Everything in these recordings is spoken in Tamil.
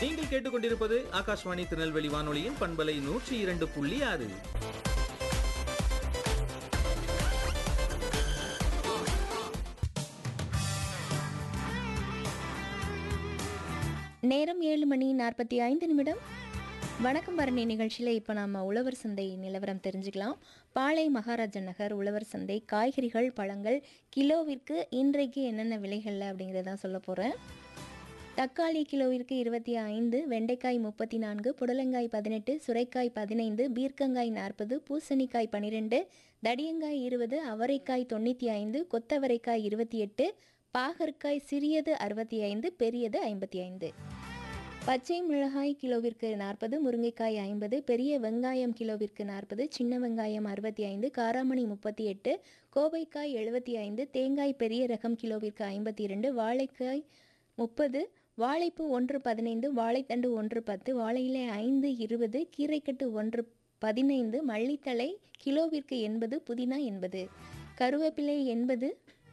நீங்கள் கேட்டுக்கொண்டிருப்பது ஆகாஷ்வாணி திருநெல்வேலி வானொலியின் பண்பலை நூற்றி இரண்டு புள்ளி ஆறு நேரம் ஏழு மணி நாற்பத்தி ஐந்து நிமிடம் வணக்கம் பரணி நிகழ்ச்சியில் இப்போ நம்ம உழவர் சந்தை நிலவரம் தெரிஞ்சுக்கலாம் பாளை மகாராஜன் நகர் உழவர் சந்தை காய்கறிகள் பழங்கள் கிலோவிற்கு இன்றைக்கு என்னென்ன விலைகளில் அப்படிங்கிறத சொல்ல போகிறேன் தக்காளி கிலோவிற்கு இருபத்தி ஐந்து வெண்டைக்காய் முப்பத்தி நான்கு புடலங்காய் பதினெட்டு சுரைக்காய் பதினைந்து பீர்க்கங்காய் நாற்பது பூசணிக்காய் பன்னிரெண்டு தடியங்காய் இருபது அவரைக்காய் தொண்ணூற்றி ஐந்து கொத்தவரைக்காய் இருபத்தி எட்டு பாகற்காய் சிறியது அறுபத்தி ஐந்து பெரியது ஐம்பத்தி ஐந்து பச்சை மிளகாய் கிலோவிற்கு நாற்பது முருங்கைக்காய் ஐம்பது பெரிய வெங்காயம் கிலோவிற்கு நாற்பது சின்ன வெங்காயம் அறுபத்தி ஐந்து காராமணி முப்பத்தி எட்டு கோவைக்காய் எழுபத்தி ஐந்து தேங்காய் பெரிய ரகம் கிலோவிற்கு ஐம்பத்தி இரண்டு வாழைக்காய் முப்பது வாழைப்பூ ஒன்று பதினைந்து வாழைத்தண்டு ஒன்று பத்து வாழையிலை ஐந்து இருபது கீரைக்கட்டு ஒன்று பதினைந்து மல்லித்தழை கிலோவிற்கு எண்பது புதினா எண்பது கருவேப்பிலை எண்பது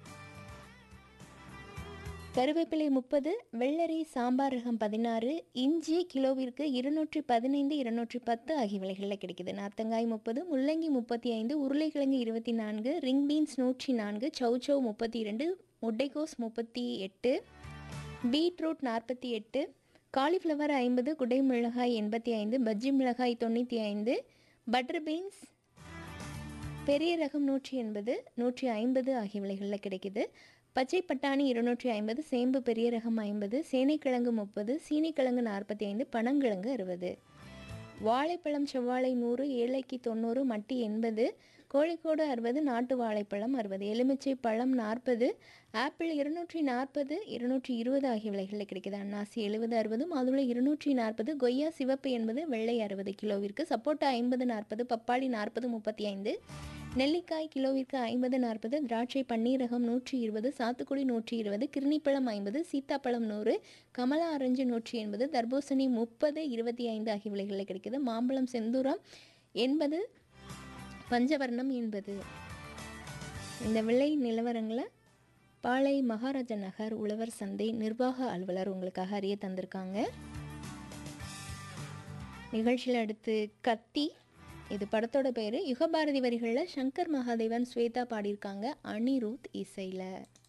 கருவேப்பிலை முப்பது வெள்ளரி சாம்பார் ரகம் பதினாறு இஞ்சி கிலோவிற்கு இருநூற்றி பதினைந்து இருநூற்றி பத்து ஆகிய விலைகளில் கிடைக்குது நார்த்தங்காய் முப்பது முள்ளங்கி முப்பத்தி ஐந்து உருளைக்கிழங்கு இருபத்தி நான்கு ரிங் பீன்ஸ் நூற்றி நான்கு சௌச்சௌ முப்பத்தி இரண்டு முட்டைகோஸ் முப்பத்தி எட்டு பீட்ரூட் நாற்பத்தி எட்டு காலிஃப்ளவர் ஐம்பது குடை மிளகாய் எண்பத்தி ஐந்து பஜ்ஜி மிளகாய் தொண்ணூற்றி ஐந்து பட்டர் பீன்ஸ் பெரிய ரகம் நூற்றி எண்பது நூற்றி ஐம்பது ஆகிய விலைகளில் கிடைக்குது பச்சை பட்டாணி இருநூற்றி ஐம்பது சேம்பு பெரிய ரகம் ஐம்பது சேனைக்கிழங்கு முப்பது சீனிக்கிழங்கு நாற்பத்தி ஐந்து பனங்கிழங்கு அறுபது வாழைப்பழம் செவ்வாழை நூறு ஏழைக்கு தொண்ணூறு மட்டி எண்பது கோழிக்கோடு அறுபது நாட்டு வாழைப்பழம் அறுபது எலுமிச்சை பழம் நாற்பது ஆப்பிள் இருநூற்றி நாற்பது இருநூற்றி இருபது ஆகிய விலைகளில் கிடைக்குது அன்னாசி எழுபது அறுபது மாதுளை இருநூற்றி நாற்பது கொய்யா சிவப்பு எண்பது வெள்ளை அறுபது கிலோவிற்கு சப்போட்டா ஐம்பது நாற்பது பப்பாளி நாற்பது முப்பத்தி ஐந்து நெல்லிக்காய் கிலோவிற்கு ஐம்பது நாற்பது திராட்சை பன்னீரகம் நூற்றி இருபது சாத்துக்குடி நூற்றி இருபது கிருணிப்பழம் ஐம்பது சீத்தாப்பழம் நூறு கமலா ஆரஞ்சு நூற்றி எண்பது தர்பூசணி முப்பது இருபத்தி ஐந்து ஆகிய விலைகளில் கிடைக்குது மாம்பழம் செந்தூரம் எண்பது பஞ்சவர்ணம் என்பது இந்த விலை நிலவரங்களை பாளை மகாராஜா நகர் உழவர் சந்தை நிர்வாக அலுவலர் உங்களுக்காக அறிய தந்திருக்காங்க நிகழ்ச்சியில் அடுத்து கத்தி இது படத்தோட பேர் யுகபாரதி வரிகளில் சங்கர் மகாதேவன் ஸ்வேதா பாடியிருக்காங்க அனிருத் இசையில்